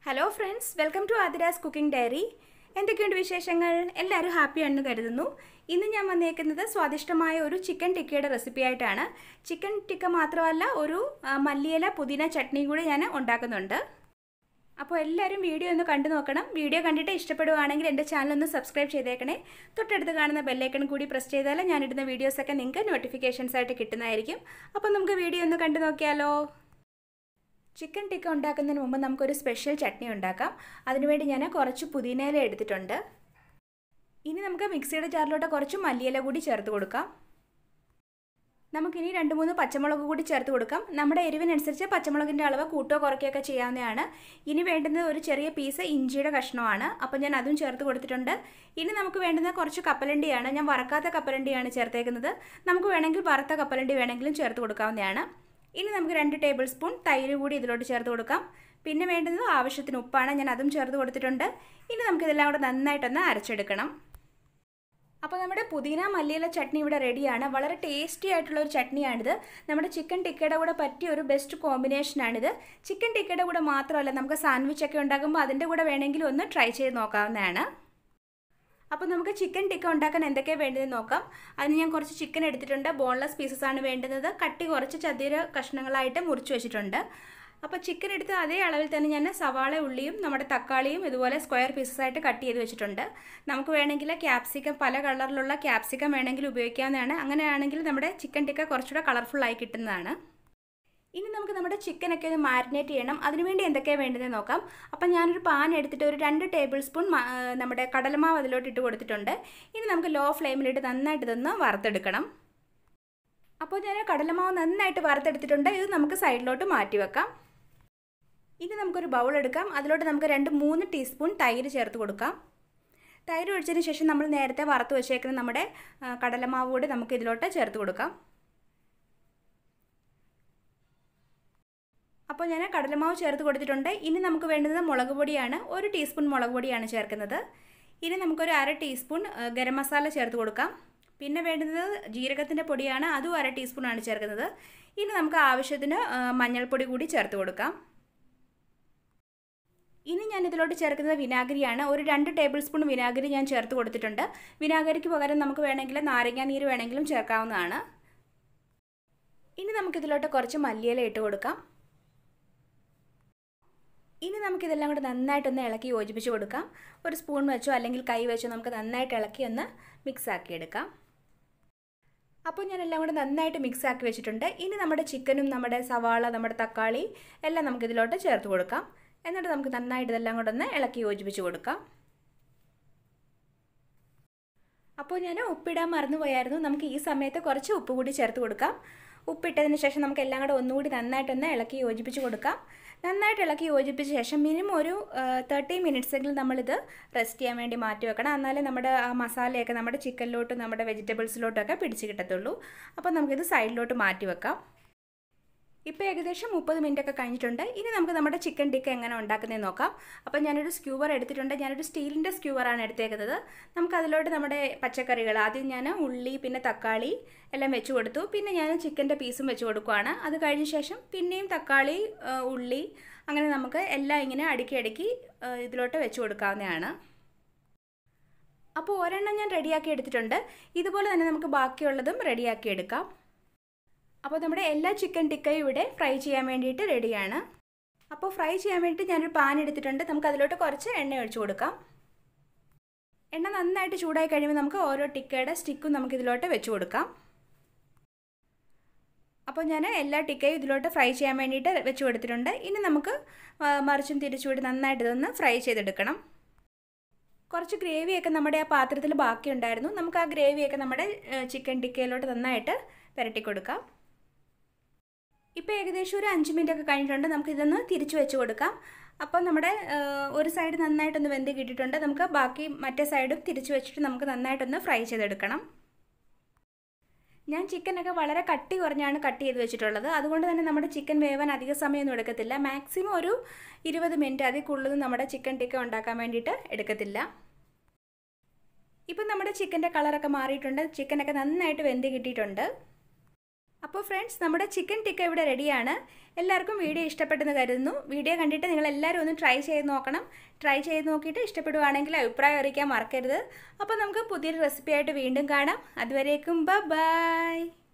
hello friends welcome to Athira's cooking diary എന്തൊക്കെയുണ്ട് വിശേഷങ്ങൾ എല്ലാവരും ഹാപ്പിയാണെന്ന് കരുതുന്നു ഇന്ന് ഞാൻ വന്നേക്കുന്നത് സ്വാദിഷ്ടമായ ഒരു ചിക്കൻ ടിക്കയുടെ റെസിപ്പി ആയിട്ടാണ് ചിക്കൻ ടിക്ക മാത്രമല്ല ഒരു ആ, മല്ലിയില പുതിന ചട്നി കൂടി ഞാൻ ഉണ്ടാക്കുന്നുണ്ട് അപ്പോൾ എല്ലാവരും വീഡിയോ ഒന്ന് കണ്ടു നോക്കണം വീഡിയോ കണ്ടിട്ട് ഇഷ്ടപ്പെടുവാണെങ്കിൽ എൻ്റെ ചാനൽ ഒന്ന് സബ്സ്ക്രൈബ് ചെയ്തേക്കണേ തൊട്ടടുത്ത് കാണുന്ന ബെല്ലൈക്കൺ കൂടി പ്രസ് ചെയ്താൽ ഞാനിടുന്ന വീഡിയോസൊക്കെ നിങ്ങൾക്ക് നോട്ടിഫിക്കേഷൻസ് ആയിട്ട് കിട്ടുന്നതായിരിക്കും അപ്പോൾ നമുക്ക് വീഡിയോ ഒന്ന് കണ്ടു നോക്കിയാലോ ചിക്കൻ ടിക്ക ഉണ്ടാക്കുന്നതിന് മുമ്പ് നമുക്കൊരു സ്പെഷ്യൽ ചട്നി ഉണ്ടാക്കാം അതിനുവേണ്ടി ഞാൻ കുറച്ച് പുതിനയില എടുത്തിട്ടുണ്ട് ഇനി നമുക്ക് മിക്സിയുടെ ജാറിലോട്ട് കുറച്ച് മല്ലിയില കൂടി ചേർത്ത് കൊടുക്കാം നമുക്കിനി രണ്ട് മൂന്ന് പച്ചമുളക് കൂടി ചേർത്ത് കൊടുക്കാം നമ്മുടെ എരിവിനനുസരിച്ച് പച്ചമുളകിൻ്റെ അളവ് കൂട്ടോ കുറയ്ക്കുകയൊക്കെ ചെയ്യാവുന്നതാണ് ഇനി വേണ്ടുന്നത് ഒരു ചെറിയ പീസ് ഇഞ്ചിയുടെ കഷ്ണമാണ് അപ്പോൾ ഞാൻ അതും ചേർത്ത് കൊടുത്തിട്ടുണ്ട് ഇനി നമുക്ക് വേണ്ടുന്നത് കുറച്ച് കപ്പലണ്ടിയാണ് ഞാൻ വറക്കാത്ത കപ്പലണ്ടിയാണ് ചേർത്തേക്കുന്നത് നമുക്ക് വേണമെങ്കിൽ വറുത്ത കപ്പലണ്ടി വേണമെങ്കിലും ചേർത്ത് കൊടുക്കാവുന്നതാണ് ഇനി നമുക്ക് രണ്ട് ടേബിൾ സ്പൂൺ തൈര് കൂടി ഇതിലോട്ട് ചേർത്ത് കൊടുക്കാം പിന്നെ വേണ്ടുന്നത് ആവശ്യത്തിന് ഉപ്പാണ് ഞാൻ അതും ചേർത്ത് കൊടുത്തിട്ടുണ്ട് ഇനി നമുക്കിതെല്ലാം കൂടെ നന്നായിട്ടൊന്ന് അരച്ചെടുക്കണം അപ്പോൾ നമ്മുടെ പുതിന മല്ലിയില ചട്നി ഇവിടെ റെഡിയാണ് വളരെ ടേസ്റ്റി ആയിട്ടുള്ള ഒരു ചട്നിയാണിത് നമ്മുടെ ചിക്കൻ ടിക്കയുടെ കൂടെ പറ്റിയ ഒരു ബെസ്റ്റ് കോമ്പിനേഷനാണിത് ചിക്കൻ ടിക്കയുടെ കൂടെ മാത്രമല്ല നമുക്ക് സാൻഡ്വിച്ച് ഒക്കെ ഉണ്ടാക്കുമ്പോൾ അതിൻ്റെ കൂടെ വേണമെങ്കിലും ഒന്ന് ട്രൈ ചെയ്ത് നോക്കാവുന്നതാണ് അപ്പോൾ നമുക്ക് ചിക്കൻ ടിക്ക ഉണ്ടാക്കാൻ എന്തൊക്കെയാണ് വേണ്ടതെന്ന് നോക്കാം അതിന് ഞാൻ കുറച്ച് ചിക്കൻ എടുത്തിട്ടുണ്ട് ബോൺലെസ് പീസസ് ആണ് വേണ്ടുന്നത് കട്ടി കുറച്ച് ചതുര കഷ്ണങ്ങളായിട്ട് മുറിച്ച് വെച്ചിട്ടുണ്ട് അപ്പോൾ ചിക്കൻ എടുത്ത് അതേ അളവിൽ തന്നെ ഞാൻ സവാള ഉള്ളിയും നമ്മുടെ തക്കാളിയും ഇതുപോലെ സ്ക്വയർ പീസസ് ആയിട്ട് കട്ട് ചെയ്ത് വെച്ചിട്ടുണ്ട് നമുക്ക് വേണമെങ്കിൽ ക്യാപ്സിക്കം പല കളറിലുള്ള ക്യാപ്സിക്കം വേണമെങ്കിൽ ഉപയോഗിക്കാവുന്നതാണ് അങ്ങനെയാണെങ്കിൽ നമ്മുടെ ചിക്കൻ ടിക്ക കുറച്ചുകൂടെ കളർഫുള്ളായി കിട്ടുന്നതാണ് ഇനി നമുക്ക് നമ്മുടെ ചിക്കനൊക്കെ ഒന്ന് മാരിനേറ്റ് ചെയ്യണം അതിനുവേണ്ടി എന്തൊക്കെയാണ് വേണ്ടതെന്ന് നോക്കാം അപ്പം ഞാനൊരു പാൻ എടുത്തിട്ട് ഒരു രണ്ട് ടേബിൾ സ്പൂൺ നമ്മുടെ കടലമാവ് അതിലോട്ട് ഇട്ട് കൊടുത്തിട്ടുണ്ട് ഇനി നമുക്ക് ലോ ഫ്ലെയിമിലിട്ട് നന്നായിട്ട് ഇതൊന്ന് വറുത്തെടുക്കണം അപ്പോൾ ഞാൻ കടലമാവ് നന്നായിട്ട് വറുത്തെടുത്തിട്ടുണ്ട് ഇത് നമുക്ക് സൈഡിലോട്ട് മാറ്റി വെക്കാം ഇനി നമുക്കൊരു ബൗൾ എടുക്കാം അതിലോട്ട് നമുക്ക് രണ്ട് മൂന്ന് ടീസ്പൂൺ തൈര് ചേർത്ത് കൊടുക്കാം തൈര് ഒഴിച്ചതിന് ശേഷം നമ്മൾ നേരത്തെ വറുത്ത് വെച്ചേക്കുന്ന നമ്മുടെ കടലമാവ് കൂടി നമുക്ക് ഇതിലോട്ട് ചേർത്ത് കൊടുക്കാം അപ്പോൾ ഞാൻ കടലമാവ് ചേർത്ത് കൊടുത്തിട്ടുണ്ട് ഇനി നമുക്ക് വേണ്ടുന്നത് മുളക് പൊടിയാണ് ഒരു ടീസ്പൂൺ മുളക് പൊടിയാണ് ചേർക്കുന്നത് ഇനി നമുക്കൊരു അര ടീസ്പൂൺ ഗരം മസാല ചേർത്ത് കൊടുക്കാം പിന്നെ വേണ്ടുന്നത് ജീരകത്തിൻ്റെ പൊടിയാണ് അതും അര ടീസ്പൂണാണ് ചേർക്കുന്നത് ഇനി നമുക്ക് ആവശ്യത്തിന് മഞ്ഞൾപ്പൊടി കൂടി ചേർത്ത് കൊടുക്കാം ഇനി ഞാൻ ഇതിലോട്ട് ചേർക്കുന്നത് വിനാഗിരിയാണ് ഒരു രണ്ട് ടേബിൾ സ്പൂൺ വിനാഗിരി ഞാൻ ചേർത്ത് കൊടുത്തിട്ടുണ്ട് വിനാഗിരിക്ക് പകരം നമുക്ക് വേണമെങ്കിൽ നാരങ്ങാ നീര് വേണമെങ്കിലും ചേർക്കാവുന്നതാണ് ഇനി നമുക്കിതിലോട്ട് കുറച്ച് മല്ലിയില ഇട്ട് കൊടുക്കാം ഇനി നമുക്കിതെല്ലാം കൂടെ നന്നായിട്ടൊന്ന് ഇളക്കി യോജിപ്പിച്ച് കൊടുക്കാം ഒരു സ്പൂൺ വെച്ചോ അല്ലെങ്കിൽ കൈ വെച്ചോ നമുക്ക് നന്നായിട്ട് ഇളക്കി ഒന്ന് മിക്സ് ആക്കി എടുക്കാം അപ്പോൾ ഞാൻ എല്ലാം കൂടെ നന്നായിട്ട് മിക്സ് ആക്കി വെച്ചിട്ടുണ്ട് ഇനി നമ്മുടെ ചിക്കനും നമ്മുടെ സവാള നമ്മുടെ തക്കാളി എല്ലാം നമുക്കിതിലോട്ട് ചേർത്ത് കൊടുക്കാം എന്നിട്ട് നമുക്ക് നന്നായിട്ട് ഇതെല്ലാം കൂടെ ഒന്ന് ഇളക്കി യോജിപ്പിച്ച് കൊടുക്കാം അപ്പോൾ ഞാൻ ഉപ്പിടാൻ മറന്നുപോയായിരുന്നു നമുക്ക് ഈ സമയത്ത് കുറച്ച് ഉപ്പ് കൂടി ചേർത്ത് കൊടുക്കാം ഉപ്പിട്ടതിന് ശേഷം നമുക്ക് എല്ലാം കൂടെ ഒന്നുകൂടി നന്നായിട്ടൊന്ന് ഇളക്കി യോജിപ്പിച്ച് കൊടുക്കാം നന്നായിട്ട് ഇളക്കി യോജിപ്പിച്ച ശേഷം മിനിമം ഒരു തേർട്ടി മിനിറ്റ്സെങ്കിലും നമ്മളിത് റെസ്റ്റ് ചെയ്യാൻ വേണ്ടി മാറ്റി വെക്കണം എന്നാലേ നമ്മുടെ ആ മസാലയൊക്കെ നമ്മുടെ ചിക്കനിലോട്ടും നമ്മുടെ വെജിറ്റബിൾസിലോട്ടൊക്കെ പിടിച്ച് കിട്ടത്തുള്ളൂ അപ്പോൾ നമുക്കിത് സൈഡിലോട്ട് മാറ്റി വെക്കാം ഇപ്പോൾ ഏകദേശം മുപ്പത് മിനിറ്റ് ഒക്കെ കഴിഞ്ഞിട്ടുണ്ട് ഇനി നമുക്ക് നമ്മുടെ ചിക്കൻ ടിക്ക എങ്ങനെ ഉണ്ടാക്കുന്നതെന്ന് നോക്കാം അപ്പോൾ ഞാനൊരു സ്ക്യൂവർ എടുത്തിട്ടുണ്ട് ഞാനൊരു സ്റ്റീലിൻ്റെ സ്ക്യൂവറാണ് എടുത്തേക്കുന്നത് നമുക്ക് അതിലോട്ട് നമ്മുടെ പച്ചക്കറികൾ ആദ്യം ഞാൻ ഉള്ളി പിന്നെ തക്കാളി എല്ലാം വെച്ച് കൊടുത്തു പിന്നെ ഞാൻ ചിക്കൻ്റെ പീസും വെച്ച് കൊടുക്കുവാണ് അത് കഴിഞ്ഞ ശേഷം പിന്നെയും തക്കാളി ഉള്ളി അങ്ങനെ നമുക്ക് എല്ലാം ഇങ്ങനെ അടുക്കി അടുക്കി ഇതിലോട്ട് വെച്ച് കൊടുക്കാവുന്നതാണ് അപ്പോൾ ഒരെണ്ണം ഞാൻ റെഡിയാക്കി എടുത്തിട്ടുണ്ട് ഇതുപോലെ തന്നെ നമുക്ക് ബാക്കിയുള്ളതും റെഡിയാക്കി എടുക്കാം അപ്പോൾ നമ്മുടെ എല്ലാ ചിക്കൻ ടിക്കയും ഇവിടെ ഫ്രൈ ചെയ്യാൻ വേണ്ടിയിട്ട് റെഡിയാണ് അപ്പോൾ ഫ്രൈ ചെയ്യാൻ വേണ്ടിയിട്ട് ഞാനൊരു പാൻ എടുത്തിട്ടുണ്ട് നമുക്ക് അതിലോട്ട് കുറച്ച് എണ്ണ ഒഴിച്ചു കൊടുക്കാം എണ്ണ നന്നായിട്ട് ചൂടായി കഴിയുമ്പോൾ നമുക്ക് ഓരോ ടിക്കയുടെ സ്റ്റിക്കും നമുക്ക് ഇതിലോട്ട് വെച്ച് കൊടുക്കാം അപ്പോൾ ഞാൻ എല്ലാ ടിക്കയും ഇതിലോട്ട് ഫ്രൈ ചെയ്യാൻ വേണ്ടിയിട്ട് വെച്ച് കൊടുത്തിട്ടുണ്ട് ഇനി നമുക്ക് മറിച്ചും തിരിച്ചുവിട്ട് നന്നായിട്ട് ഇതൊന്ന് ഫ്രൈ ചെയ്തെടുക്കണം കുറച്ച് ഗ്രേവിയൊക്കെ നമ്മുടെ ആ പാത്രത്തിൽ ബാക്കിയുണ്ടായിരുന്നു നമുക്ക് ആ ഗ്രേവിയൊക്കെ നമ്മുടെ ചിക്കൻ ടിക്കയിലോട്ട് നന്നായിട്ട് പുരട്ടി കൊടുക്കാം ഇപ്പോൾ ഏകദേശം ഒരു അഞ്ച് മിനിറ്റ് ഒക്കെ കഴിഞ്ഞിട്ടുണ്ട് നമുക്ക് ഇതൊന്ന് തിരിച്ചു വെച്ച് കൊടുക്കാം അപ്പോൾ നമ്മുടെ ഒരു സൈഡ് നന്നായിട്ടൊന്ന് വെന്ത് കിട്ടിയിട്ടുണ്ട് നമുക്ക് ബാക്കി മറ്റേ സൈഡും തിരിച്ചു വെച്ചിട്ട് നമുക്ക് നന്നായിട്ടൊന്ന് ഫ്രൈ ചെയ്തെടുക്കണം ഞാൻ ചിക്കനൊക്കെ വളരെ കട്ടി കുറഞ്ഞാണ് കട്ട് ചെയ്ത് വെച്ചിട്ടുള്ളത് അതുകൊണ്ട് തന്നെ നമ്മുടെ ചിക്കൻ വേവാൻ അധിക സമയമൊന്നും എടുക്കത്തില്ല മാക്സിമം ഒരു ഇരുപത് മിനിറ്റ് അതിൽ കൂടുതൽ നമ്മുടെ ചിക്കൻ ടിക്ക ഉണ്ടാക്കാൻ വേണ്ടിയിട്ട് എടുക്കത്തില്ല ഇപ്പം നമ്മുടെ ചിക്കൻ്റെ കളറൊക്കെ മാറിയിട്ടുണ്ട് ചിക്കനൊക്കെ നന്നായിട്ട് വെന്ത് കിട്ടിയിട്ടുണ്ട് അപ്പോൾ ഫ്രണ്ട്സ് നമ്മുടെ ചിക്കൻ ടിക്ക ഇവിടെ റെഡിയാണ് എല്ലാവർക്കും വീഡിയോ ഇഷ്ടപ്പെട്ടെന്ന് കരുതുന്നു വീഡിയോ കണ്ടിട്ട് നിങ്ങൾ എല്ലാവരും ഒന്ന് ട്രൈ ചെയ്ത് നോക്കണം ട്രൈ ചെയ്ത് നോക്കിയിട്ട് ഇഷ്ടപ്പെടുവാണെങ്കിൽ അഭിപ്രായം അറിയിക്കാൻ മറക്കരുത് അപ്പോൾ നമുക്ക് പുതിയൊരു റെസിപ്പി ആയിട്ട് വീണ്ടും കാണാം അതുവരേക്കും ബൈ